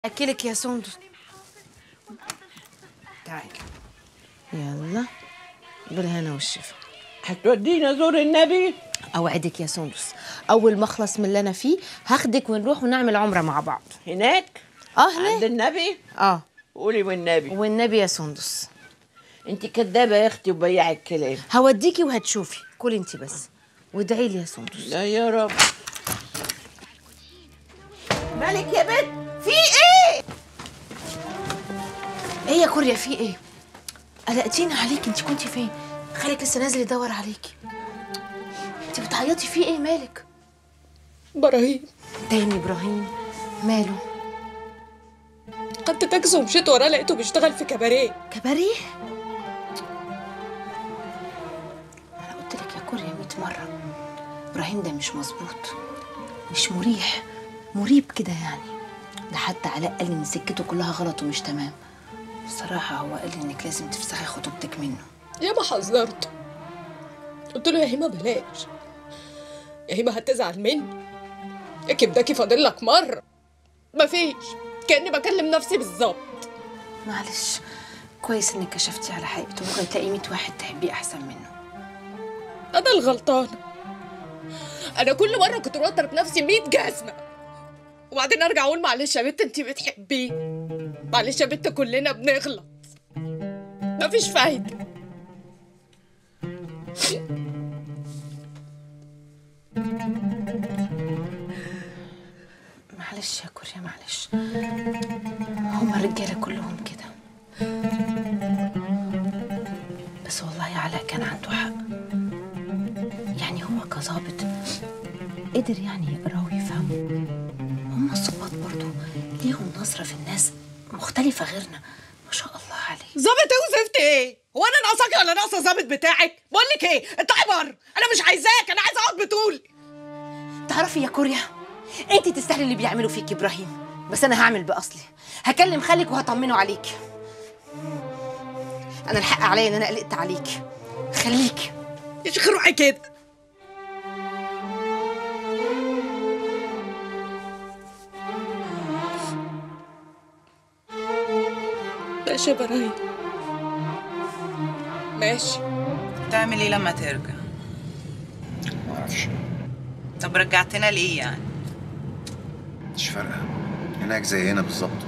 اكلك يا سندس تعالي يلا بالهنا والشفا هتودينا زور النبي اوعدك يا سندس اول ما اخلص من اللي انا فيه هاخدك ونروح ونعمل عمره مع بعض هناك اه عند هناك النبي اه قولي والنبي والنبي يا سندس انت كدابه يا اختي وبياع الكلام هوديكي وهتشوفي كلي انت بس وادعي لي يا سندس لا يا رب مالك يا بنت في ايه ايه يا كوريا في ايه قلقتيني عليك انت كنتي فين خالك لسه نازل يدور عليكي انت بتعيطي في ايه مالك ابراهيم تاني ابراهيم ماله خدت تاكسي ومشيت وراه لقيته بيشتغل في كباريه كباريه انا قلت لك يا كوريا 100 مره ابراهيم ده مش مظبوط مش مريح مريب كده يعني ده حتى علاء قال لي ان سكته كلها غلط ومش تمام بصراحه هو قال لي انك لازم تفسخي خطوبتك منه ياما حذرته قلت له يا هيما بلاش يا هيما هتزعل مني يا كبداكي فاضل لك مره مفيش كاني بكلم نفسي بالظبط معلش كويس انك كشفتي على حقيقته ممكن تلاقي 100 واحد تحبيه احسن منه انا الغلطانه انا كل مره كنت بضرب نفسي 100 جزمه وبعدين ارجع اقول معلش يا بنت انت بتحبيه معلش يا بنت كلنا بنغلط مفيش فايده معلش يا كوريا معلش هما الرجاله كلهم كده بس والله علاء كان عنده حق يعني هو كظابط قدر يعني يقرا ويفهم هما الظباط برضو ليهم نظرة في الناس مختلفة غيرنا ما شاء الله عليه ظابط ايه وزفت ايه؟ هو انا ناقصاكي ولا ناقصه ظابط بتاعك؟ بقول لك ايه؟ اطلعي بره انا مش عايزاك انا عايزه اقعد بطولي تعرفي يا كوريا انت تستاهلي اللي بيعملوا فيك ابراهيم بس انا هعمل باصلي هكلم خالك وهطمنه عليك انا الحق عليا ان انا قلقت عليك خليك يا شيخ روحي كده ماشي يا براهيم ماشي تعمل ايه لما ترجع معرفش طب رجعتنا ليه يعني مش فارقة هناك زي هنا بالظبط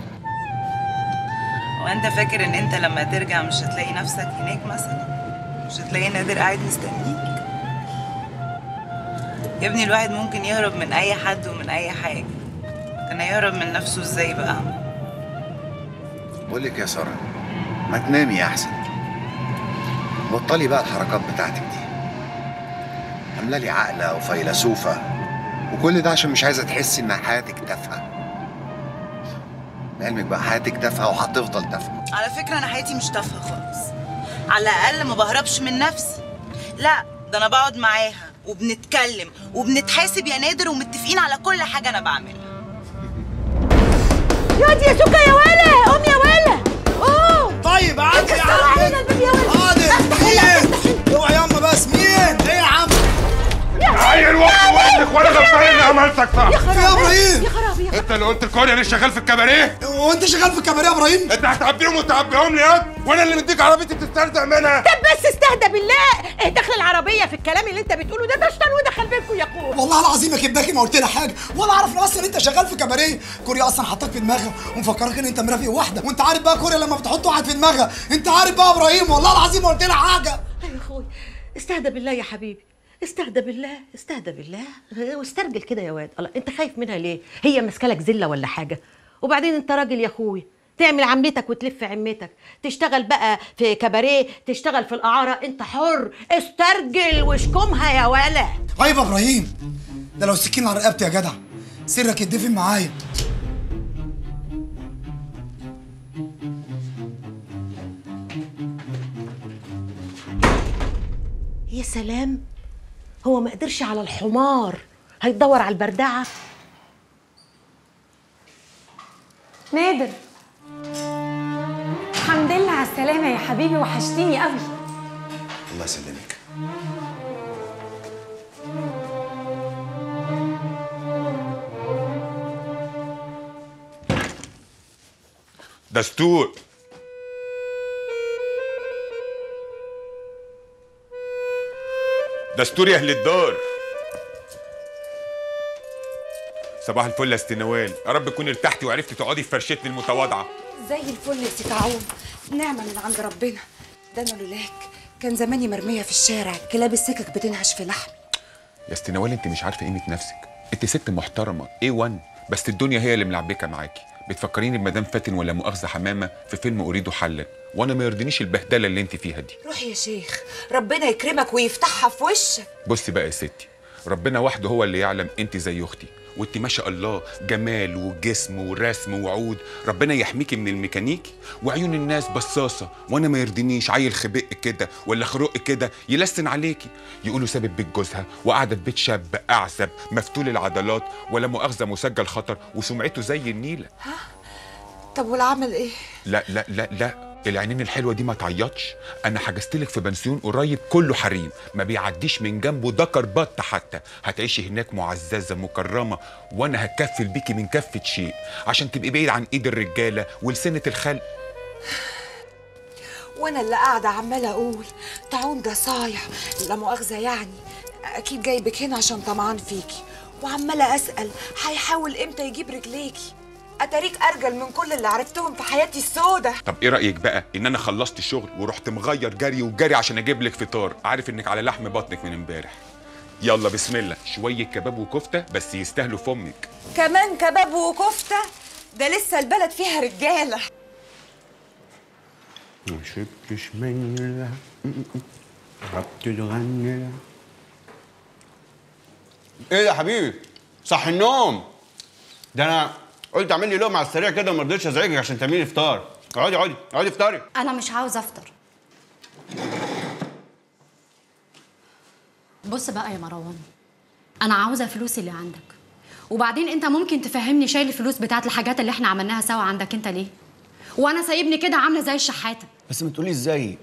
وانت فاكر ان انت لما ترجع مش هتلاقي نفسك هناك مثلا مش هتلاقي نادر قاعد مستنيك يا ابني الواحد ممكن يهرب من اي حد ومن اي حاجه كان هيهرب من نفسه ازاي بقى بقول لك يا سارة ما تنامي أحسن بطلي بقى الحركات بتاعتك دي عاملة لي عاقلة وفيلسوفة وكل ده عشان مش عايزة تحسي إن حياتك تافهة لعلمك بقى حياتك تافهة وهتفضل تافهة على فكره انا حياتي مش تافهه خالص على الاقل ما بهربش من نفسي لا ده انا بقعد معاها وبنتكلم وبنتحاسب يا نادر ومتفقين على كل حاجه انا بعملها يا دي يا سكا يا ولا قوم يا ولا قوم طيب عادي يا افتح عم علينا الباب يا ولا عادي مين؟ اوعى ياما بس مين؟ ايه يا عم؟ عيل وقت وقتك وانا غلطان اني عملتك صح في يا ابراهيم يا خرابي يا انت اللي قلت الكوريا اللي شغال في الكباريه وانت شغال في الكباريه يا ابراهيم؟ انت هتعبيهم وتعبيهم لي ياد وانا اللي مديك عربيتي بتسترزق منها بس استهدى بالله ايه دخل العربيه في الكلام اللي انت بتقوله ده ده شطان ودخل بينكم يا اخويا والله العظيم يا كبداكي ما قلت لها حاجه ولا عرفنا اصلا انت شغال في كباريه كوريا اصلا حطاك في دماغها ومفكرك ان انت مرافق واحده وانت عارف بقى كوريا لما بتحط واحد في دماغها انت عارف بقى يا ابراهيم والله العظيم ما قلت لها حاجه يا اخويا استهدى بالله يا حبيبي استهدى بالله استهدى بالله واسترجل كده يا واد الله انت خايف منها ليه هي ماسكه لك زله ولا حاجه وبعدين انت راجل يا اخويا تعمل عملتك وتلف عمتك تشتغل بقى في كباريه تشتغل في القعاره انت حر استرجل واشكمها يا ولا طيب يا ابراهيم ده لو السكين على رقبتي يا جدع سرك يتدفن معايا يا سلام هو ما قدرش على الحمار هيدور على البردعه نادر الحمد لله على السلامة يا حبيبي وحشتيني قوي الله يسلمك دستور دستور يا اهل الدار صباح الفل يا ست نوال يا رب تكوني ارتحتي وعرفتي تقعدي في فرشتني المتواضعه زي الفل يا سي تعاون نعمة من عند ربنا ده انا لولاك كان زماني مرمية في الشارع كلاب السكك بتنهش في لحمي يا ست نوال انت مش عارفه قيمه نفسك انت ست محترمه ايه 1 بس الدنيا هي اللي ملعبكه معاكي بتفكريني بمدام فاتن ولا مؤاخذه حمامه في فيلم اريد حلا وانا ما يرضينيش البهدله اللي انت فيها دي روح يا شيخ ربنا يكرمك ويفتحها في وشك بصي بقى يا ستي ربنا وحده هو اللي يعلم انت زي اختي وانت ما شاء الله جمال وجسم ورسم وعود ربنا يحميكي من الميكانيكي وعيون الناس بصاصه وانا ما يرضينيش عيل خبق كده ولا خرق كده يلسن عليكي يقولوا سابت بيت جوزها وقاعده في بيت شاب اعزب مفتول العضلات ولا مؤاخذه مسجل خطر وسمعته زي النيله طب والعمل ايه لا لا لا لا العينين الحلوه دي ما تعيطش انا حجزت لك في بنسيون قريب كله حريم ما بيعديش من جنبه دكر بط حتى هتعيشي هناك معززه مكرمه وانا هكفل بيكي من كفه شيء عشان تبقي بعيد عن ايد الرجاله ولسنه الخلق وانا اللي قاعدة عمالة اقول تعاون ده صايع لا مؤاخذة يعني اكيد جايبك هنا عشان طمعان فيكي وعمالة اسأل هيحاول امتى يجيب رجليكي اتاريك ارجل من كل اللي عرفتهم في حياتي السودة طب ايه رايك بقى ان انا خلصت الشغل ورحت مغير جري وجري عشان اجيب لك فطار عارف انك على لحم بطنك من امبارح يلا بسم الله شويه كباب وكفته بس يستاهلوا فمك كمان كباب وكفتة ده لسه البلد فيها رجالة ما شربتش من ربط تغني ايه يا حبيبي صح النوم ده انا قلت اعمل لي لقمه على السريع كده وما رضيتش ازعجك عشان تعملي فطار اقعدي اقعدي اقعدي افطري انا مش عاوز افطر بص بقى يا مروان انا عاوزه فلوسي اللي عندك وبعدين انت ممكن تفهمني شايل الفلوس بتاعت الحاجات اللي احنا عملناها سوا عندك انت ليه وانا سايبني كده عامله زي الشحاته بس ما تقولي ازاي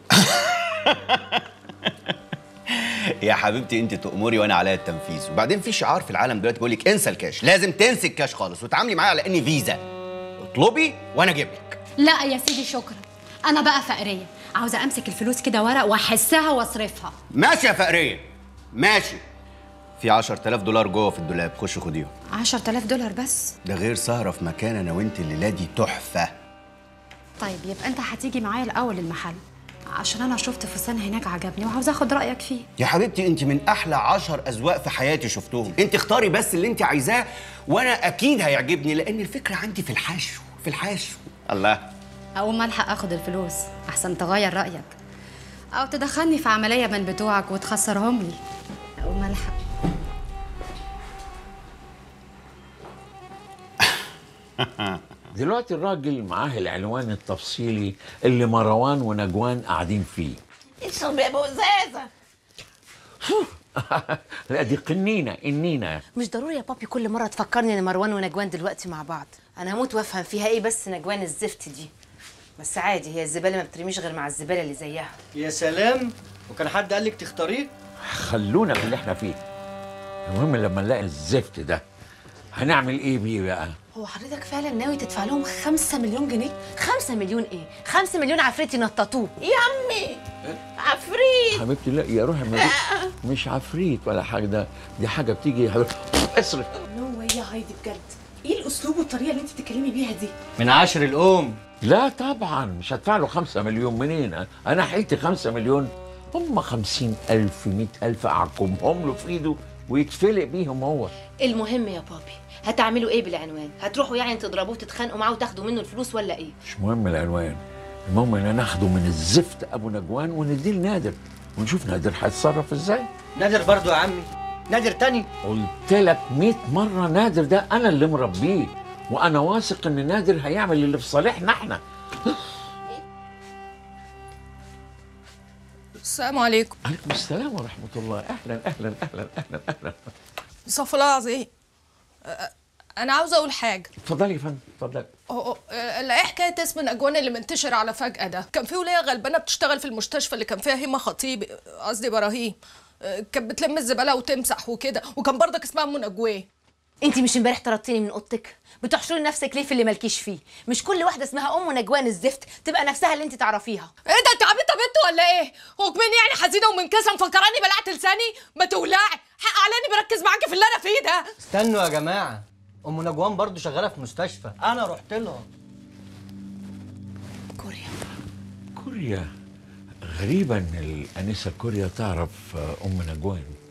يا حبيبتي انت تأمري وانا عليا التنفيذ وبعدين في شعار في العالم دلوقتي بيقول لك انسى الكاش لازم تنسي الكاش خالص وتعاملي معايا على اني فيزا اطلبي وانا اجيب لك لا يا سيدي شكرا انا بقى فقريه عاوزه امسك الفلوس كده ورق واحسها واصرفها ماشي يا فقريه ماشي في 10000 دولار جوه في الدولاب خش خديهم 10000 دولار بس ده غير سهره في مكان انا وانت الليله دي تحفه طيب يبقى انت هتيجي معايا الاول المحل عشان انا شفت فستان هناك عجبني وعاوزه اخد رايك فيه يا حبيبتي انت من احلى عشر اذواق في حياتي شفتهم انت اختاري بس اللي انت عايزاه وانا اكيد هيعجبني لان الفكره عندي في الحشو في الحشو الله اول ما الحق اخد الفلوس احسن تغير رايك او تدخلني في عمليه من بتوعك وتخسرهم لي اول ما الحق دلوقتي الراجل معاه العنوان التفصيلي اللي مروان ونجوان قاعدين فيه اشرب يا بوزازة لا دي قنينة النينة مش ضروري يا بابي كل مره تفكرني ان مروان ونجوان دلوقتي مع بعض انا هموت وافهم فيها ايه بس نجوان الزفت دي بس عادي هي الزباله ما بترميش غير مع الزباله اللي زيها يا سلام وكان حد قال لك تختاريه خلونا في اللي احنا فيه المهم لما نلاقي الزفت ده هنعمل ايه بيه بقى هو حضرتك فعلا ناوي تدفع لهم 5 مليون جنيه 5 مليون ايه 5 مليون عفريت ينططوه يا عمي عفريت حبيبتي لا يا روحي ما دي- مش عفريت ولا حاجة ده دي حاجة بتيجي يا حبيبتي اصرف نو واي يا هايدي بجد ايه الاسلوب والطريقه اللي انت بتتكلمي بيها دي من عشر الأم لا طبعا مش هدفع له خمسة مليون منين أنا حيلتي خمسة مليون هم خمسين ألف مئة ألف أعكمهم له في إيده ويتفلق بيهم هو المهم يا بابي هتعملوا ايه بالعنوان هتروحوا يعني تضربوه وتتخانقوا معاه وتاخدوا منه الفلوس ولا ايه مش مهم العنوان المهم ان ناخده من الزفت ابو نجوان ونديه لنادر ونشوف نادر هيتصرف ازاي نادر برضو يا عمي نادر تاني قلت لك 100 مره نادر ده انا اللي مربيه وانا واثق ان نادر هيعمل اللي في صالحنا احنا السلام عليكم عليكم السلام ورحمه الله اهلا اهلا اهلا اهلا اهلا استغفر الله العظيم أه، انا عاوزه اقول حاجه اتفضلي يا فندم اتفضلي هو أه، لا ايه حكايه اسم نجوان اللي منتشر على فجاه ده كان في وليه غلبانه بتشتغل في المستشفى اللي كان فيها هيما خطيب قصدي ابراهيم أه، كانت بتلم الزباله وتمسح وكده وكان برضك اسمها ام نجوان انت مش امبارح طردتيني من اوضتك بتحشري نفسك ليه في اللي مالكيش فيه مش كل واحده اسمها ام نجوان الزفت تبقى نفسها اللي انت تعرفيها ايه ده انت عبيطه بنت ولا ايه؟ وكمان يعني حزينه ومنكسره مفكراني بلعت لساني؟ ما تولعي حق علاني بركز معاكي في اللي انا فيه ده استنوا يا جماعه ام نجوان برضو شغاله في مستشفى انا رحت لها كوريا غريبة ان الانسة كوريا تعرف ام نجوان